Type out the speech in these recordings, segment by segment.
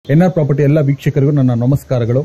N R property ಎಲ್ಲ ವೀಕ್ಷಕರಿಗೂ ನನ್ನ ನಮಸ್ಕಾರಗಳು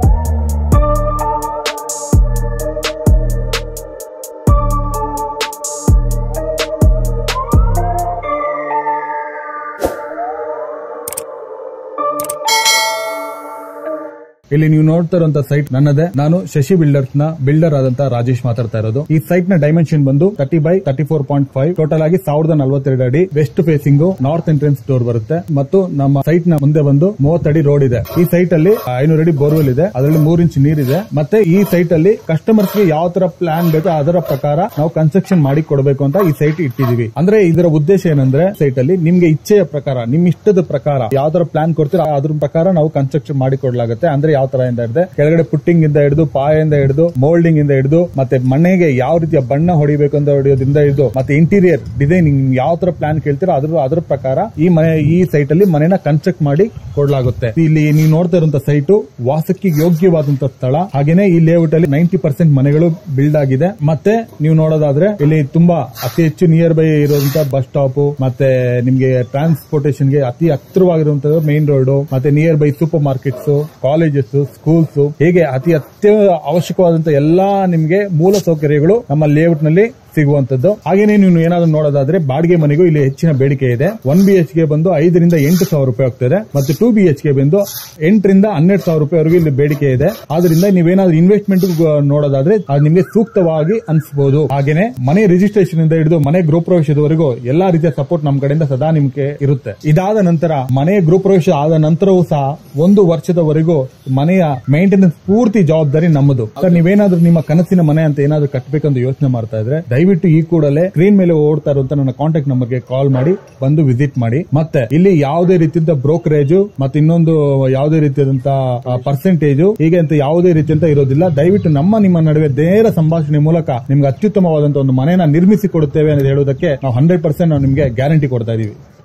ಇಲ್ಲಿ ನೀವು ನೋಡ್ತಾ ಇರುವಂತ ಸೈಟ್ ನನ್ನದೇ ನಾನು ಶಶಿ ಬಿಲ್ಡರ್ಸ್ ನ ಬಿಲ್ಡರ್ ಆದಂತ ರಾಜೇಶ್ ಮಾತಾಡ್ತಾ ಇರೋದು ಈ ಸೈಟ್ ನ ಡೈಮೆನ್ಷನ್ ಬಂದು thirty by thirty four point five total ಆಗಿ ಸಾವಿರದ ನಲವತ್ತೆರಡು ಅಡಿ west facing north entrance door ಬರುತ್ತೆ ಮತ್ತು ನಮ್ಮ ಸೈಟ್ ನ ಮುಂದೆ ಬಂದು ಮೂವತ್ತಡಿ ರೋಡ್ ಇದೆ ಈ ಸೈಟ್ ಅಲ್ಲಿ ಐನೂರು ಅಡಿ ಬೋರ್ವೆಲ್ ಇದೆ ಅದರಲ್ಲಿ ಮೂರ್ ಇಂಚ್ ನೀರಿದೆ ಮತ್ತೆ ಈ ಸೈಟ್ ಅಲ್ಲಿ ಕಸ್ಟಮರ್ಸ್ ಗೆ ಯಾವ ತರ ಪ್ಲಾನ್ ಬೇಕೋ ಅದರ ಪ್ರಕಾರ ನಾವು ಕನ್ಸ್ಟ್ರಕ್ಷನ್ ಮಾಡಿ ಕೊಡಬೇಕು ಅಂತ ಈ ಸೈಟ್ ಇಟ್ಟಿದೀವಿ ಅಂದ್ರೆ ಇದರ ಉದ್ದೇಶ ಏನಂದ್ರೆ ಸೈಟ್ ಅಲ್ಲಿ ನಿಮ್ಗೆ ಇಚ್ಛೆಯ ಪ್ರಕಾರ ನಿಮ್ ಇಷ್ಟದ ಪ್ರಕಾರ ಯಾವ ತರ ಪ್ಲಾನ್ ಕೊಡ್ತೀರಾ ಅದ್ರ ಪ್ರಕಾರ ನಾವು ಕನ್ಸ್ಟ್ರಕ್ಷನ್ ಮಾಡಿ ಕೊಡ್ಲಾಗುತ್ತೆ ಅಂದ್ರೆ ಯಾವ ತರ ಇಂದ ಹಿಡಿದು ಕೆಳಗಡೆ ಪುಟ್ಟಿಂಗ್ ಇಂದ ಹಿಡಿದು ಪಾಯಿಂದ ಹಿಡಿದು ಮೋಲ್ಡಿಂಗ್ ಇಂದ ಹಿಡಿದು ಮತ್ತೆ ಮನೆಗೆ ಯಾವ ರೀತಿಯ ಬಣ್ಣ ಹೊಡಿಬೇಕು ಅಂತ ಹೊಡೆಯೋದ್ರಿಂದ ಹಿಡಿದು ಮತ್ತೆ ಇಂಟೀರಿಯರ್ ಡಿಸೈನಿಂಗ್ ಯಾವ ತರ ಪ್ಲಾನ್ ಕೇಳ್ತೀರೋ ಅದ್ರ ಅದ್ರ ಪ್ರಕಾರ ಈ ಮನೆ ಈ ಸೈಟ್ ಅಲ್ಲಿ ಮನೆನ ಕನ್ಸ್ಟ್ರಕ್ಟ್ ಮಾಡಿ ಕೊಡ್ಲಾಗುತ್ತೆ ಇಲ್ಲಿ ನೀವು ನೋಡ್ತಾ ಇರುವಂತ ಸೈಟ್ ವಾಸಕ್ಕೆ ಯೋಗ್ಯವಾದಂತ ಸ್ಥಳ ಹಾಗೇನೆ ಈ ಲೇಔಟ್ ಅಲ್ಲಿ ನೈಂಟಿ ಪರ್ಸೆಂಟ್ ಮನೆಗಳು ಬಿಲ್ಡ್ ಆಗಿದೆ ಮತ್ತೆ ನೀವು ನೋಡೋದಾದ್ರೆ ಇಲ್ಲಿ ತುಂಬಾ ಅತಿ ಹೆಚ್ಚು ನಿಯರ್ ಬೈ ಇರುವಂತ ಬಸ್ ಸ್ಟಾಪ್ ಮತ್ತೆ ನಿಮ್ಗೆ ಟ್ರಾನ್ಸ್ಪೋರ್ಟೇಷನ್ ಗೆ ಅತಿ ಹತ್ತಿರವಾಗಿರುವಂತದ್ದು ಮೇನ್ ರೋಡ್ ಮತ್ತೆ near by super markets colleges schools ಹೀಗೆ ಅತಿ ಅತ್ಯ ಅವಶ್ಯಕವಾದಂತ ಎಲ್ಲಾ ನಿಮ್ಗೆ ಮೂಲ ಸೌಕರ್ಯಗಳು ನಮ್ಮ ಲೇಔಟ್ ನಲ್ಲಿ ಸಿಗುವಂತದ್ದು ಹಾಗೇನೆ ನೀವು ಏನಾದ್ರು ನೋಡೋದಾದ್ರೆ ಬಾಡಿಗೆ ಮನೆಗೂ ಇಲ್ಲಿ ಹೆಚ್ಚಿನ ಬೇಡಿಕೆ ಇದೆ ಒನ್ ಬಿ ಎಚ್ ಗೆ ಬಂದು ಐದರಿಂದ ಎಂಟು ಸಾವಿರ ರೂಪಾಯಿ ಆಗ್ತದೆ ಮತ್ತೆ ಟೂ ಬಿ ಎಚ್ ಗೆ ಬಂದು ಎಂಟರಿಂದ ಹನ್ನೆರಡು ಸಾವಿರ ರೂಪಾಯಿವರೆಗೂ ಇಲ್ಲಿ ಬೇಡಿಕೆ ಇದೆ ಆದ್ರಿಂದ ನೀವೇನಾದ್ರೂ ಇನ್ವೆಸ್ಟ್ಮೆಂಟ್ ನೋಡೋದಾದ್ರೆ ಅದು ನಿಮಗೆ ಸೂಕ್ತವಾಗಿ ಅನ್ಸಬಹುದು ಹಾಗೇನೆ ಮನೆ ರಿಜಿಸ್ಟ್ರೇಷನ್ ಇಂದ ಹಿಡಿದು ಮನೆ ಗೃಹ ಪ್ರವೇಶದವರೆಗೂ ಎಲ್ಲಾ ರೀತಿಯ ಸಪೋರ್ಟ್ ನಮ್ಮ ಕಡೆಯಿಂದ ಸದಾ ನಿಮ್ಗೆ ಇರುತ್ತೆ ಇದಾದ ನಂತರ ಮನೆ ಗೃಹ ಪ್ರವೇಶ ಆದ ನಂತರವೂ ಸಹ ಒಂದು ವರ್ಷದವರೆಗೂ ಮನೆಯ ಮೇಂಟೆನೆನ್ಸ್ ಪೂರ್ತಿ ಜವಾಬ್ದಾರಿ ನಮ್ಮದು ಸರ್ ನೀವೇನಾದ್ರೂ ನಿಮ್ಮ ಕನಸಿನ ಮನೆ ಅಂತ ಏನಾದ್ರೂ ಕಟ್ಟಬೇಕಂತ ಯೋಚನೆ ಮಾಡ್ತಾ ಇದ್ರೆ ದಯವಿಟ್ಟು ಈ ಕೂಡಲೇ ಸ್ಕ್ರೀನ್ ಮೇಲೆ ಓಡ್ತಾ ಇರುವಂತ ನನ್ನ ಕಾಂಟ್ಯಾಕ್ಟ್ ನಂಬರ್ಗೆ ಕಾಲ್ ಮಾಡಿ ಬಂದು ವಿಸಿಟ್ ಮಾಡಿ ಮತ್ತೆ ಇಲ್ಲಿ ಯಾವುದೇ ರೀತಿಯಿಂದ ಬ್ರೋಕರೇಜ್ ಮತ್ತೆ ಇನ್ನೊಂದು ಯಾವುದೇ ರೀತಿಯಾದಂತಹ ಪರ್ಸೆಂಟೇಜ್ ಹೀಗೆ ಅಂತ ಯಾವುದೇ ರೀತಿಯಂತ ಇರೋದಿಲ್ಲ ದಯವಿಟ್ಟು ನಮ್ಮ ನಿಮ್ಮ ನಡುವೆ ನೇರ ಸಂಭಾಷಣೆ ಮೂಲಕ ನಿಮ್ಗೆ ಅತ್ಯುತ್ತಮವಾದಂತಹ ಒಂದು ಮನೆಯನ್ನ ನಿರ್ಮಿಸಿ ಕೊಡುತ್ತೇವೆ ಅಂತ ಹೇಳುವುದಕ್ಕೆ ನಾವು ಹಂಡ್ರೆಡ್ ಪರ್ಸೆಂಟ್ ನಾವು ನಿಮ್ಗೆ ಗ್ಯಾರಂಟಿ ಕೊಡ್ತಾ ಇದೀವಿ